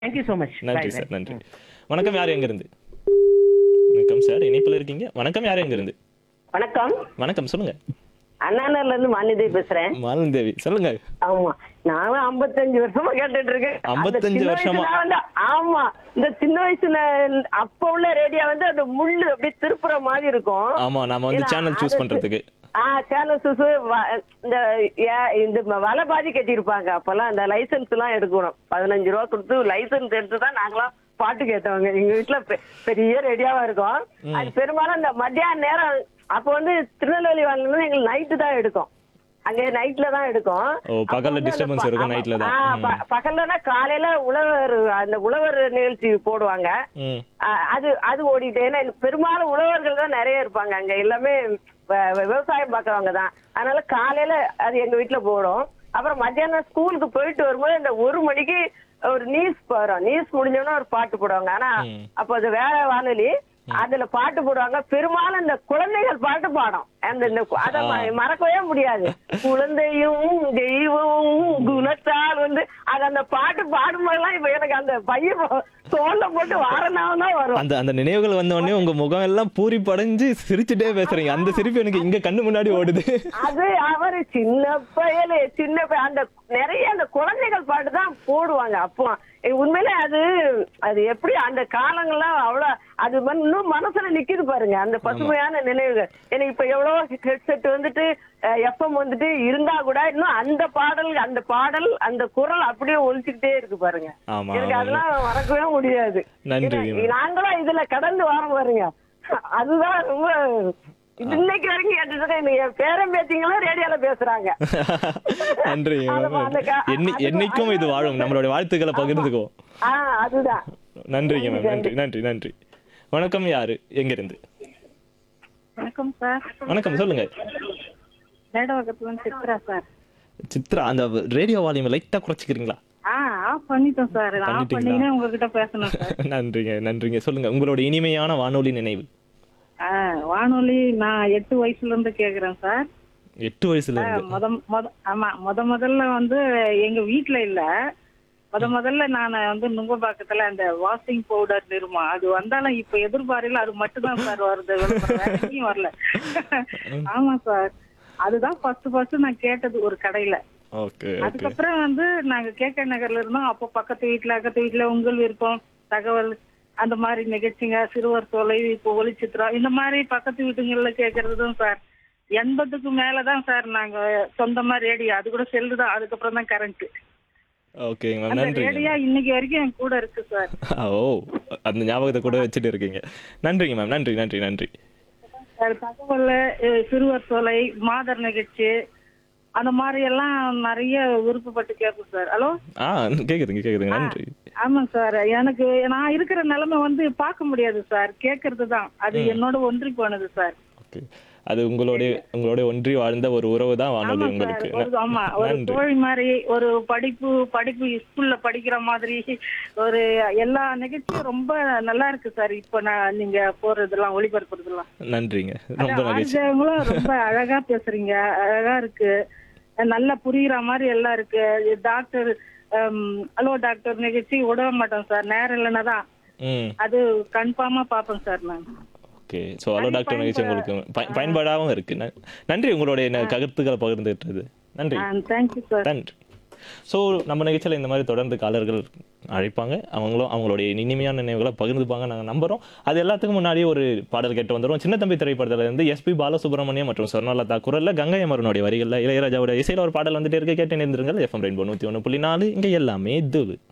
Thank you so much நன்றி sir நன்றி வணக்கம் யார் எங்கிருந்து வணக்கம் சார் இணைப்பில் இருக்கீங்க வணக்கம் யார் எங்கிருந்து வணக்கம் வணக்கம் சொல்லுங்க அண்ணாநர்ல இருந்து மாநிதி பேசுறேன் மாலன் தேவி சொல்லுங்க ஆமா நானும் 55 வருஷமா கேட்டுட்டு இருக்கேன் அந்த 55 சின்ன வருஷமா? வயசுல வந்து ஆமா இந்த சின்ன வயசுல அப்ப உள்ள ரேடியோ வந்து அந்த முள்ளு அப்படியே திருப்புற மாதிரி இருக்கும் ஆமா நாம வந்து ஏன்னா, சேனல் சூஸ் அது- பண்றதுக்கு ஆ சேனல் சூஸ் இந்த ஏ- இந்த வலை பாதி கட்டியிருப்பாங்க அப்பெல்லாம் இந்த லைசென்ஸ் எல்லாம் எடுக்கணும் பதினஞ்சு ரூபா கொடுத்து லைசென்ஸ் எடுத்து தான் நாங்களாம் பாட்டு கேட்டவங்க எங்க வீட்டுல பெ- பெரிய ரெடியாவா இருக்கும் அது பெரும்பாலும் இந்த மத்தியான நேரம் அப்ப வந்து திருநெல்வேலி வாங்கினது எங்களுக்கு நைட்டு தான் எடுக்கும் அங்க நைட்ல தான் எடுக்கும் ஓ, பகல்ல அப்ப வந்து அந்த disturbance ப- இருக்கும், ஆமா. nightல தான். ஆ, ப- பகல்லனா காலையில உழவர் அந்த உழவர் நிகழ்ச்சி போடுவாங்க ம் ஆ, அது அது ஓடிட்டு ஏன்னா பெரும்பாலும் உழவர்கள் தான் நிறைய இருப்பாங்க அங்க எல்லாமே வ- வ- விவசாயம் பார்க்கறவங்க தான் அதனால காலையில அது எங்க வீட்டுல போடும் அப்புறம் மத்தியானம் ஸ்கூலுக்கு போயிட்டு வரும்போது இந்த ஒரு மணிக்கு ஒரு நியூஸ் வரும் நியூஸ் முடிஞ்சோன்னா ஒரு பாட்டு போடுவாங்க ஆனா ம். அப்போ அது வேற வானொலி அதுல பாட்டு போடுவாங்க பெரும்பாலும் இந்த குழந்தைகள் பாட்டு பாடும் அந்த இந்த கு- அத ம- மறக்கவே முடியாது குழந்தையும் தெய்வமும் குணத்தால் வந்து அது அந்த பாட்டு பாடும்போதெல்லாம் இப்ப எனக்கு அந்த பையன் தோல்ல போட்டு வாரனாவும் தான் வரும் அந்த அந்த நினைவுகள் வந்த உடனே உங்க முகம் எல்லாம் பூரி படைஞ்சு சிரிச்சுட்டே பேசுறீங்க அந்த சிரிப்பு எனக்கு இங்க கண்ணு முன்னாடி ஓடுது அது அவரு சின்ன பயலு சின்ன பையன் அந்த நிறைய அந்த குழந்தைகள் பாட்டு தான் போடுவாங்க அப்போ ஏ, உண்மையிலே அது அது எப்படி அந்த காலங்கள்லாம் அவ்வளவு அது வந்து இன்னும் மனசுல நிக்குது பாருங்க அந்த பசுமையான நினைவுகள் எனக்கு இப்ப எவ்வளவோ ஹெட்செட் வந்துட்டு எஃப்எம் வந்துட்டு இருந்தா கூட இன்னும் அந்த பாடல் அந்த பாடல் அந்த குரல் அப்படியே ஒழிச்சுக்கிட்டே இருக்கு பாருங்க ஆமா, எனக்கு ஆமாங்க. அதெல்லாம் மறக்கவே முடியாது நன்றி. ஏன்னா, நாங்களும் இதுல கடந்து வரோம் பாருங்க அதுதான் ரொம்ப இது இன்னைக்கு வரைக்கும் கேட்டுட்டு இருக்கேன். என் பேரன் பேத்திங்களும் ரேடியோல பேசுறாங்க நன்றி அது அந்த கா- என்னை- அது- என்னைக்கும் இது வாழும் நம்மளுடைய வாழ்த்துக்களை பகிர்ந்துக்கோ ஆ அதுதான் நன்றிங்க மேம் நன்றி நன்றி நன்றி வணக்கம் யாரு எங்க இருந்து வணக்கம் சார் வணக்கம் சொல்லுங்க மேடவகத்துல சித்ரா சார் சித்ரா அந்த ரேடியோ வால்யூம் லைட்டா குறைச்சிக்கிறீங்களா ஆ ஆஃப் பண்ணிட்டோம் சார் ஆஃப் பண்ணிட்டீங்களா? பண்ணினே உங்ககிட்ட பேசணும் சார் நன்றிங்க நன்றிங்க சொல்லுங்க உங்களோட இனிமையான வானொலி நினைவு ஆ, வானொலி நான் எட்டு வயசுல இருந்து கேக்குறேன் சார் எட்டு வயசுல ஆ, இருந்து முத முத ஆமா முத முதல்ல வந்து எங்க வீட்ல இல்ல முத முதல்ல நான் வந்து நுங்கம்பாக்கத்துல அந்த வாஷிங் பவுடர் நிறுமா அது வந்தாலும் இப்ப எதிர்பார்வையில அது மட்டும் தான் சார் வருது விளம்பரம். வேற எங்கேயும் வரல ஆமா சார் அதுதான் ஃபர்ஸ்ட் ஃபர்ஸ்ட் நான் கேட்டது ஒரு கடையில ஓகே ஓகே அதுக்கப்புறம் வந்து நாங்க கேக்க நகர்ல இருந்தோம் அப்போ பக்கத்து வீட்டுல அக்கத்து வீட்டுல உங்கள் விருப்பம் தகவல் அந்த மாதிரி நிகழ்ச்சிங்க சிறுவர் தொலை இப்போ ஒளிச்சித்திரம் இந்த மாதிரி பக்கத்து வீட்டுங்கள்ல கேட்கறது தான் சார் எண்பதுக்கு மேலதான் சார் நாங்க சொந்தமா ரேடியோ அது கூட செல்லு தான் அதுக்கப்புறம் தான் கரண்ட் ஓகேங்க மேம் அந்த நன்றிங்க ரேடியோ இன்னைக்கு வரைக்கும் என் கூட இருக்கு சார் ஓ அந்த ஞாபகத்தை கூட வச்சுட்டு இருக்கீங்க நன்றிங்க மேம் நன்றி நன்றி நன்றி சார் தகவல் அஹ், சிறுவர் தொலை மாதர் நிகழ்ச்சி அந்த மாதிரி எல்லாம் நிறைய விருப்பப்பட்டு கேட்போம் சார் ஹலோ ஆ கேக்குதுங்க கேக்குதுங்க நன்றி ஆமாங்க சார் எனக்கு நான் இருக்கிற நிலைமை வந்து பார்க்க முடியாது சார் கேட்கறது தான் அது என்னோட ஒன்றி போனது சார் ஓகே அது உங்களுடைய உங்களுடைய ஒன்றி வாழ்ந்த ஒரு உறவு தான் வானொலி ஆமா சார் உங்களுக்கு ஒரு ஆமா ஒரு நன்றி தோழி மாதிரி ஒரு படிப்பு படிப்பு ஸ்கூல்ல படிக்கிற மாதிரி ஒரு எல்லா நிகழ்ச்சியும் ரொம்ப நல்லா இருக்கு சார் இப்ப நான் நீங்க போறதெல்லாம் ஒளிபரப்புறதெல்லாம் நன்றிங்க ரொம்ப நகைச்சு ஆர்ஜவங்களும் ரொம்ப அழகா பேசுறீங்க அழகா இருக்கு நல்லா புரியுற மாதிரி எல்லாம் இருக்கு டாக்டர் ஹலோ டாக்டர் நிகழ்ச்சி விட மாட்டோம் சார் நேரம் இல்லைன்னா தான் ம் அது கன்ஃபார்மா பாப்பேன் சார் நான் ஓகே ஸோ ஹலோ டாக்டர் நிகழ்ச்சி உங்களுக்கு பய- பயன்பாடாகவும் இருக்கு ந- நன்றி உங்களுடைய ந- கருத்துக்களை பகிர்ந்துட்டது நன்றி தேங்க்யூ சார் நன்றி ஸோ நம்ம நிகழ்ச்சியில் இந்த மாதிரி தொடர்ந்து காலர்கள் அழைப்பாங்க அவங்களும் அவங்களுடைய இனிமையான நினைவுகளை பகிர்ந்துப்பாங்க நாங்கள் நம்புறோம் அது எல்லாத்துக்கும் முன்னாடியே ஒரு பாடல் கேட்டு வந்துடும் சின்ன தம்பி திரைப்படத்துல இருந்து எஸ்பி பாலசுப்ரமணியம் மற்றும் சொர்ணலதா குரல்ல கங்கை அமரனுடைய வரிகளில் இளையராஜாவோட இசையில் ஒரு பாடல் வந்துட்டே இருக்கு கேட்டு நேர்ந்துருங்கள் எஃப்எம் ரெயின்போ நூற்றி ஒன்று புள்ளி நாலு இங்கே எல்லாமே துவு